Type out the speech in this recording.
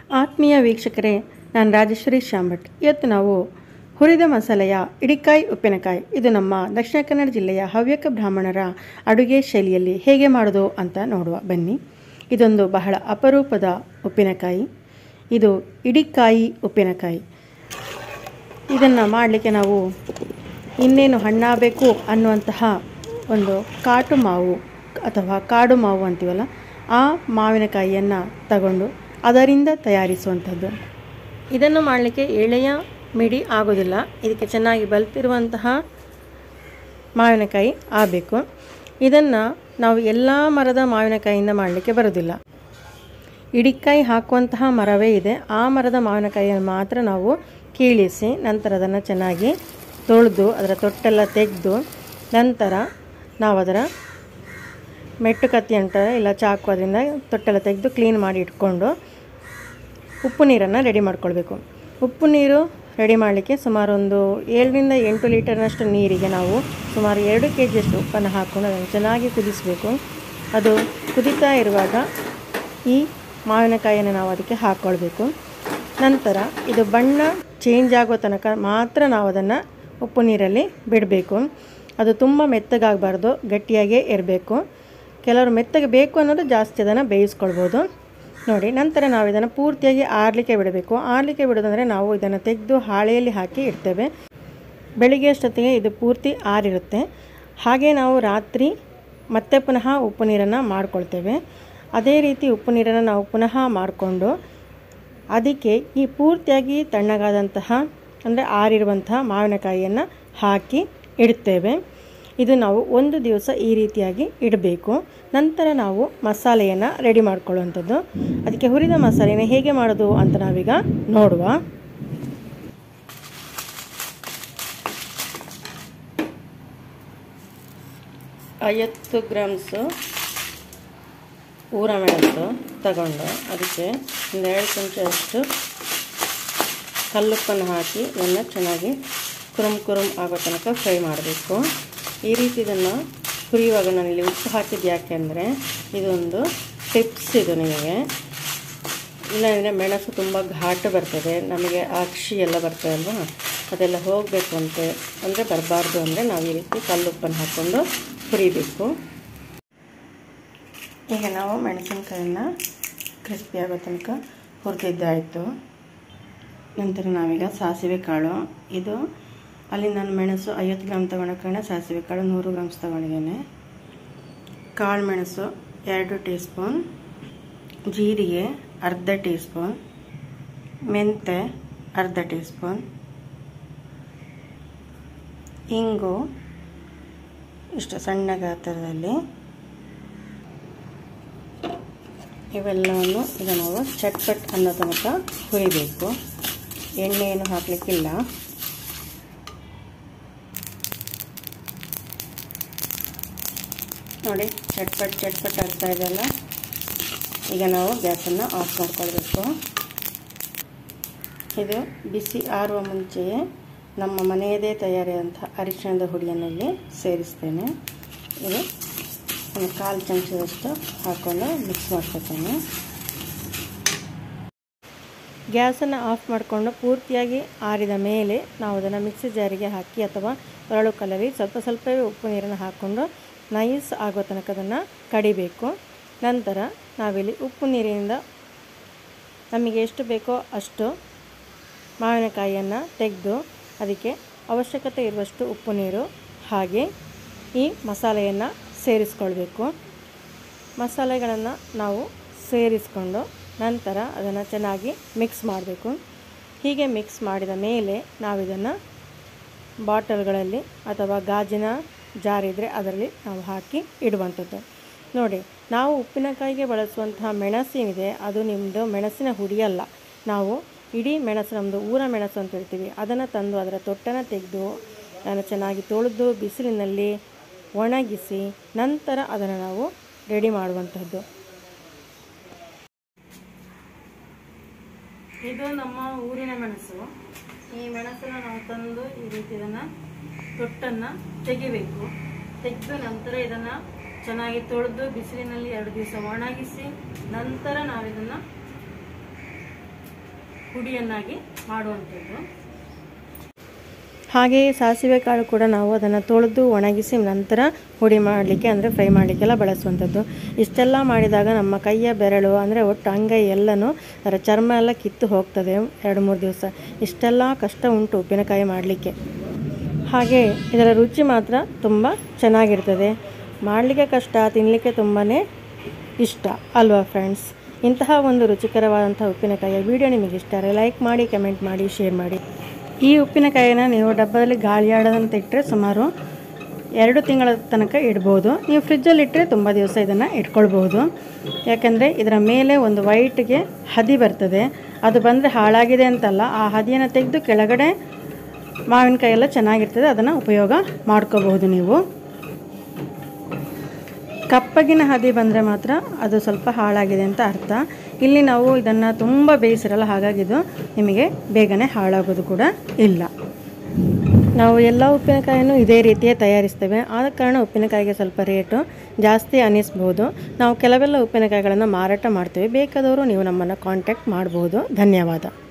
ಆತ್ಮೀಯ ವೀಕ್ಷಕರೇ ನಾನು ರಾಜೇಶ್ವರಿ ಶಾಂಭಟ್ ಇವತ್ತು ನಾವು ಹುರಿದ ಮಸಾಲೆಯ ಇಡಿಕಾಯಿ ಉಪ್ಪಿನಕಾಯಿ ಇದು ನಮ್ಮ ದಕ್ಷಿಣ ಕನ್ನಡ ಜಿಲ್ಲೆಯ ಹವ್ಯಕ ಬ್ರಾಹ್ಮಣರ ಅಡುಗೆ ಶೈಲಿಯಲ್ಲಿ ಹೇಗೆ ಮಾಡೋದು ಅಂತ ನೋಡುವ ಬನ್ನಿ ಇದೊಂದು ಬಹಳ ಅಪರೂಪದ ಉಪ್ಪಿನಕಾಯಿ ಇದು ಇಡಿಕಾಯಿ ಉಪ್ಪಿನಕಾಯಿ ಇದನ್ನು ಮಾಡಲಿಕ್ಕೆ ನಾವು ಇನ್ನೇನು ಹಣ್ಣಾಗಬೇಕು ಅನ್ನುವಂತಹ ಒಂದು ಕಾಟು ಮಾವು ಅಥವಾ ಕಾಡು ಮಾವು ಅಂತೀವಲ್ಲ ಆ ಮಾವಿನಕಾಯಿಯನ್ನು ತಗೊಂಡು ಅದರಿಂದ ತಯಾರಿಸುವಂಥದ್ದು ಇದನ್ನು ಮಾಡಲಿಕ್ಕೆ ಎಳೆಯ ಮಿಡಿ ಆಗೋದಿಲ್ಲ ಇದಕ್ಕೆ ಚೆನ್ನಾಗಿ ಬಲ್ತಿರುವಂತಹ ಮಾವಿನಕಾಯಿ ಆಗಬೇಕು ಇದನ್ನು ನಾವು ಎಲ್ಲ ಮರದ ಮಾವಿನಕಾಯಿಯಿಂದ ಮಾಡಲಿಕ್ಕೆ ಬರೋದಿಲ್ಲ ಇಡಿಕಾಯಿ ಹಾಕುವಂತಹ ಮರವೇ ಇದೆ ಆ ಮರದ ಮಾವಿನಕಾಯಿಯನ್ನು ಮಾತ್ರ ನಾವು ಕೀಳಿಸಿ ನಂತರ ಅದನ್ನು ಚೆನ್ನಾಗಿ ತೊಳೆದು ಅದರ ತೊಟ್ಟೆಲ್ಲ ತೆಗೆದು ನಂತರ ನಾವು ಅದರ ಮೆಟ್ಟು ಕತ್ತಿ ಅಂತಾರೆ ಇಲ್ಲ ಚಾಕು ಅದರಿಂದ ತೊಟ್ಟೆಲ್ಲ ತೆಗೆದು ಕ್ಲೀನ್ ಮಾಡಿ ಇಟ್ಕೊಂಡು ಉಪ್ಪು ನೀರನ್ನು ರೆಡಿ ಮಾಡ್ಕೊಳ್ಬೇಕು ಉಪ್ಪು ನೀರು ರೆಡಿ ಮಾಡಲಿಕ್ಕೆ ಸುಮಾರು ಒಂದು ಏಳರಿಂದ ಎಂಟು ಲೀಟರ್ನಷ್ಟು ನೀರಿಗೆ ನಾವು ಸುಮಾರು ಎರಡು ಕೆ ಜಿಯಷ್ಟು ಉಪ್ಪನ್ನು ಹಾಕ್ಕೊಂಡು ಅದನ್ನು ಚೆನ್ನಾಗಿ ಕುದಿಸಬೇಕು ಅದು ಕುದೀತಾ ಇರುವಾಗ ಈ ಮಾವಿನಕಾಯಿಯನ್ನು ನಾವು ಅದಕ್ಕೆ ಹಾಕ್ಕೊಳ್ಬೇಕು ನಂತರ ಇದು ಬಣ್ಣ ಚೇಂಜ್ ಆಗೋ ತನಕ ಮಾತ್ರ ನಾವು ಅದನ್ನು ಉಪ್ಪು ನೀರಲ್ಲಿ ಬಿಡಬೇಕು ಅದು ತುಂಬ ಮೆತ್ತಗಾಗಬಾರ್ದು ಗಟ್ಟಿಯಾಗೇ ಇರಬೇಕು ಕೆಲವರು ಮೆತ್ತಗೆ ಬೇಕು ಅನ್ನೋದು ಜಾಸ್ತಿ ಅದನ್ನು ಬೇಯಿಸ್ಕೊಳ್ಬೋದು ನೋಡಿ ನಂತರ ನಾವು ಇದನ್ನು ಪೂರ್ತಿಯಾಗಿ ಆರಲಿಕ್ಕೆ ಬಿಡಬೇಕು ಆರಲಿಕ್ಕೆ ಬಿಡೋದಂದರೆ ನಾವು ಇದನ್ನು ತೆಗೆದು ಹಾಳೆಯಲ್ಲಿ ಹಾಕಿ ಇಡ್ತೇವೆ ಬೆಳಿಗ್ಗೆ ಅಷ್ಟೊತ್ತಿಗೆ ಇದು ಪೂರ್ತಿ ಆರಿರುತ್ತೆ ಹಾಗೆ ನಾವು ರಾತ್ರಿ ಮತ್ತೆ ಪುನಃ ಉಪ್ಪು ನೀರನ್ನು ಮಾಡ್ಕೊಳ್ತೇವೆ ಅದೇ ರೀತಿ ಉಪ್ಪು ನೀರನ್ನು ನಾವು ಪುನಃ ಮಾಡಿಕೊಂಡು ಅದಕ್ಕೆ ಈ ಪೂರ್ತಿಯಾಗಿ ತಣ್ಣಗಾದಂತಹ ಅಂದರೆ ಆರಿರುವಂತಹ ಮಾವಿನಕಾಯಿಯನ್ನು ಹಾಕಿ ಇಡ್ತೇವೆ ಇದು ನಾವು ಒಂದು ದಿವಸ ಈ ರೀತಿಯಾಗಿ ಇಡಬೇಕು ನಂತರ ನಾವು ಮಸಾಲೆಯನ್ನು ರೆಡಿ ಮಾಡ್ಕೊಳ್ಳುವಂಥದ್ದು ಅದಕ್ಕೆ ಹುರಿದ ಮಸಾಲೆನ ಹೇಗೆ ಮಾಡೋದು ಅಂತ ನಾವೀಗ ನೋಡುವ ಐವತ್ತು ಗ್ರಾಮ್ಸು ಊರ ಮೆಣಸು ತಗೊಂಡು ಅದಕ್ಕೆ ಒಂದು ಎರಡು ಚಮಚದಷ್ಟು ಕಲ್ಲುಪ್ಪನ್ನು ಹಾಕಿ ಇದನ್ನು ಚೆನ್ನಾಗಿ ಕುರುಮ್ ಕುರುಮ್ ಆಗೋ ತನಕ ಫ್ರೈ ಮಾಡಬೇಕು ಈ ರೀತಿ ಇದನ್ನು ಹುರಿಯುವಾಗ ನಾನಿಲ್ಲಿ ಉಪ್ಪು ಹಾಕಿದ್ದು ಯಾಕೆ ಅಂದರೆ ಇದೊಂದು ಟಿಪ್ಸ್ ಇದು ನಿಮಗೆ ಇಲ್ಲಾಂದರೆ ಮೆಣಸು ತುಂಬ ಘಾಟು ಬರ್ತದೆ ನಮಗೆ ಅಕ್ಷಿ ಎಲ್ಲ ಬರ್ತದೆ ಅಲ್ವಾ ಅದೆಲ್ಲ ಹೋಗಬೇಕು ಅಂತ ಅಂದರೆ ಬರಬಾರ್ದು ಅಂದರೆ ನಾವು ಈ ರೀತಿ ಕಲ್ಲುಪ್ಪನ್ನು ಹಾಕ್ಕೊಂಡು ಹುರಿಬೇಕು ಈಗ ನಾವು ಮೆಣಸಿನ್ಕಾಯನ್ನು ಕ್ರಿಸ್ಪಿ ಆಗೋ ತನಕ ಹುರಿದಿದ್ದಾಯಿತು ನಂತರ ನಾವೀಗ ಸಾಸಿವೆ ಕಾಳು ಇದು ಅಲ್ಲಿ ನಾನು ಮೆಣಸು ಐವತ್ತು ಗ್ರಾಮ್ ತೊಗೊಳೋ ಕಾರಣ ಸಾಸಿವೆ ಕಾಳು ನೂರು ಗ್ರಾಮ್ಸ್ ತೊಗೊಂಡಿದ್ದೇನೆ ಕಾಳು ಮೆಣಸು ಎರಡು ಟೀ ಸ್ಪೂನ್ ಜೀರಿಗೆ ಅರ್ಧ ಟೀ ಸ್ಪೂನ್ ಮೆಂತೆ ಅರ್ಧ ಟೀ ಸ್ಪೂನ್ ಇಂಗು ಇಷ್ಟು ಸಣ್ಣ ಗಾತ್ರದಲ್ಲಿ ಇವೆಲ್ಲವನ್ನು ಈಗ ನಾವು ಚಟ್ಪಟ್ ಅನ್ನೋ ತನಕ ಹುರಿಬೇಕು ಎಣ್ಣೆ ಏನು ಹಾಕಲಿಕ್ಕಿಲ್ಲ ನೋಡಿ ಚಟ್ಪಟ್ ಚಟ್ಪಟ್ ಆಗ್ತಾ ಇದೆಯಲ್ಲ ಈಗ ನಾವು ಗ್ಯಾಸನ್ನು ಆಫ್ ಮಾಡ್ಕೊಳ್ಬೇಕು ಇದು ಬಿಸಿ ಆರುವ ಮುಂಚೆಯೇ ನಮ್ಮ ಮನೆಯದೇ ತಯಾರಿಯಾದಂಥ ಅರಿಶಿಣದ ಹುಡಿಯನ್ನು ಇಲ್ಲಿ ಸೇರಿಸ್ತೇನೆ ಇದು ಒಂದು ಕಾಲು ಚಮಚದಷ್ಟು ಹಾಕ್ಕೊಂಡು ಮಿಕ್ಸ್ ಮಾಡ್ಕೊತೇನೆ ಗ್ಯಾಸನ್ನು ಆಫ್ ಮಾಡಿಕೊಂಡು ಪೂರ್ತಿಯಾಗಿ ಆರಿದ ಮೇಲೆ ನಾವು ಅದನ್ನು ಮಿಕ್ಸಿ ಜಾರಿಗೆ ಹಾಕಿ ಅಥವಾ ಒರಳು ಕಲ್ಲಲ್ಲಿ ಸ್ವಲ್ಪ ಸ್ವಲ್ಪವೇ ಉಪ್ಪು ನೀರನ್ನು ಹಾಕ್ಕೊಂಡು ನೈಸ್ ಆಗೋ ತನಕ ಅದನ್ನು ಕಡಿಬೇಕು ನಂತರ ನಾವಿಲ್ಲಿ ಉಪ್ಪು ನೀರಿನಿಂದ ನಮಗೆ ಎಷ್ಟು ಬೇಕೋ ಅಷ್ಟು ಮಾವಿನಕಾಯಿಯನ್ನು ತೆಗೆದು ಅದಕ್ಕೆ ಅವಶ್ಯಕತೆ ಇರುವಷ್ಟು ಉಪ್ಪು ನೀರು ಹಾಗೆ ಈ ಮಸಾಲೆಯನ್ನು ಸೇರಿಸ್ಕೊಳ್ಬೇಕು ಮಸಾಲೆಗಳನ್ನು ನಾವು ಸೇರಿಸ್ಕೊಂಡು ನಂತರ ಅದನ್ನು ಚೆನ್ನಾಗಿ ಮಿಕ್ಸ್ ಮಾಡಬೇಕು ಹೀಗೆ ಮಿಕ್ಸ್ ಮಾಡಿದ ಮೇಲೆ ನಾವಿದನ್ನು ಬಾಟಲ್ಗಳಲ್ಲಿ ಅಥವಾ ಗಾಜಿನ ಜಾರ್ ಇದ್ದರೆ ಅದರಲ್ಲಿ ನಾವು ಹಾಕಿ ಇಡುವಂಥದ್ದು ನೋಡಿ ನಾವು ಉಪ್ಪಿನಕಾಯಿಗೆ ಬಳಸುವಂತಹ ಮೆಣಸೇನಿದೆ ಅದು ನಿಮ್ಮದು ಮೆಣಸಿನ ಹುಡಿಯಲ್ಲ ನಾವು ಇಡೀ ಮೆಣಸು ನಮ್ಮದು ಊರ ಮೆಣಸು ಅಂತ ಹೇಳ್ತೀವಿ ಅದನ್ನು ತಂದು ಅದರ ತೊಟ್ಟನ್ನು ತೆಗೆದು ಅದನ್ನು ಚೆನ್ನಾಗಿ ತೊಳೆದು ಬಿಸಿಲಿನಲ್ಲಿ ಒಣಗಿಸಿ ನಂತರ ಅದನ್ನು ನಾವು ರೆಡಿ ಮಾಡುವಂಥದ್ದು ಇದು ನಮ್ಮ ಊರಿನ ಮೆಣಸು ಈ ಮೆಣಸನ್ನು ನಾವು ತಂದು ಈ ರೀತಿ ಇದನ್ನು ತೊಟ್ಟನ್ನು ತೆಗಿಬೇಕು ತೆಗೆದು ನಂತರ ಇದನ್ನು ಚೆನ್ನಾಗಿ ತೊಳೆದು ಬಿಸಿಲಿನಲ್ಲಿ ಎರಡು ದಿವಸ ಒಣಗಿಸಿ ನಂತರ ನಾವು ಇದನ್ನು ಪುಡಿಯನ್ನಾಗಿ ಮಾಡುವಂಥದ್ದು ಹಾಗೆಯೇ ಸಾಸಿವೆ ಕಾಳು ಕೂಡ ನಾವು ಅದನ್ನು ತೊಳೆದು ಒಣಗಿಸಿ ನಂತರ ಹುಡಿ ಮಾಡಲಿಕ್ಕೆ ಅಂದರೆ ಫ್ರೈ ಮಾಡಲಿಕ್ಕೆಲ್ಲ ಬಳಸುವಂಥದ್ದು ಇಷ್ಟೆಲ್ಲ ಮಾಡಿದಾಗ ನಮ್ಮ ಕೈಯ ಬೆರಳು ಅಂದರೆ ಒಟ್ಟು ಅಂಗೈ ಎಲ್ಲನೂ ಅದರ ಚರ್ಮ ಎಲ್ಲ ಕಿತ್ತು ಹೋಗ್ತದೆ ಎರಡು ಮೂರು ದಿವಸ ಇಷ್ಟೆಲ್ಲ ಕಷ್ಟ ಉಂಟು ಉಪ್ಪಿನಕಾಯಿ ಮಾಡಲಿಕ್ಕೆ ಹಾಗೆ ಇದರ ರುಚಿ ಮಾತ್ರ ತುಂಬ ಚೆನ್ನಾಗಿರ್ತದೆ ಮಾಡಲಿಕ್ಕೆ ಕಷ್ಟ ತಿನ್ನಲಿಕ್ಕೆ ತುಂಬಾ ಇಷ್ಟ ಅಲ್ವಾ ಫ್ರೆಂಡ್ಸ್ ಇಂತಹ ಒಂದು ರುಚಿಕರವಾದಂಥ ಉಪ್ಪಿನಕಾಯಿಯ ವಿಡಿಯೋ ನಿಮಗೆ ಇಷ್ಟ ಆದರೆ ಲೈಕ್ ಮಾಡಿ ಕಮೆಂಟ್ ಮಾಡಿ ಶೇರ್ ಮಾಡಿ ಈ ಉಪ್ಪಿನಕಾಯಿನ ನೀವು ಡಬ್ಬದಲ್ಲಿ ಗಾಳಿ ಆಡೋದಂತ ಇಟ್ಟರೆ ಸುಮಾರು ಎರಡು ತಿಂಗಳ ತನಕ ಇಡ್ಬೋದು ನೀವು ಫ್ರಿಜ್ಜಲ್ಲಿ ಇಟ್ಟರೆ ತುಂಬ ದಿವಸ ಇದನ್ನು ಇಟ್ಕೊಳ್ಬೋದು ಯಾಕೆಂದರೆ ಇದರ ಮೇಲೆ ಒಂದು ವೈಟ್ಗೆ ಹದಿ ಬರ್ತದೆ ಅದು ಬಂದರೆ ಹಾಳಾಗಿದೆ ಅಂತಲ್ಲ ಆ ಹದಿಯನ್ನು ತೆಗೆದು ಕೆಳಗಡೆ ಮಾವಿನಕಾಯಿ ಎಲ್ಲ ಚೆನ್ನಾಗಿರ್ತದೆ ಅದನ್ನು ಉಪಯೋಗ ಮಾಡ್ಕೋಬಹುದು ನೀವು ಕಪ್ಪಗಿನ ಹದಿ ಬಂದರೆ ಮಾತ್ರ ಅದು ಸ್ವಲ್ಪ ಹಾಳಾಗಿದೆ ಅಂತ ಅರ್ಥ ಇಲ್ಲಿ ನಾವು ಇದನ್ನು ತುಂಬ ಬೇಯಿಸಿರಲ್ಲ ಹಾಗಾಗಿ ಇದು ನಿಮಗೆ ಬೇಗನೆ ಹಾಳಾಗೋದು ಕೂಡ ಇಲ್ಲ ನಾವು ಎಲ್ಲ ಉಪ್ಪಿನಕಾಯನ್ನು ಇದೇ ರೀತಿಯೇ ತಯಾರಿಸ್ತೇವೆ ಆದ ಕಾರಣ ಉಪ್ಪಿನಕಾಯಿಗೆ ಸ್ವಲ್ಪ ರೇಟು ಜಾಸ್ತಿ ಅನ್ನಿಸ್ಬೋದು ನಾವು ಕೆಲವೆಲ್ಲ ಉಪ್ಪಿನಕಾಯಿಗಳನ್ನು ಮಾರಾಟ ಮಾಡ್ತೇವೆ ಬೇಕಾದವರು ನೀವು ನಮ್ಮನ್ನು ಕಾಂಟ್ಯಾಕ್ಟ್ ಮಾಡ್ಬೋದು ಧನ್ಯವಾದ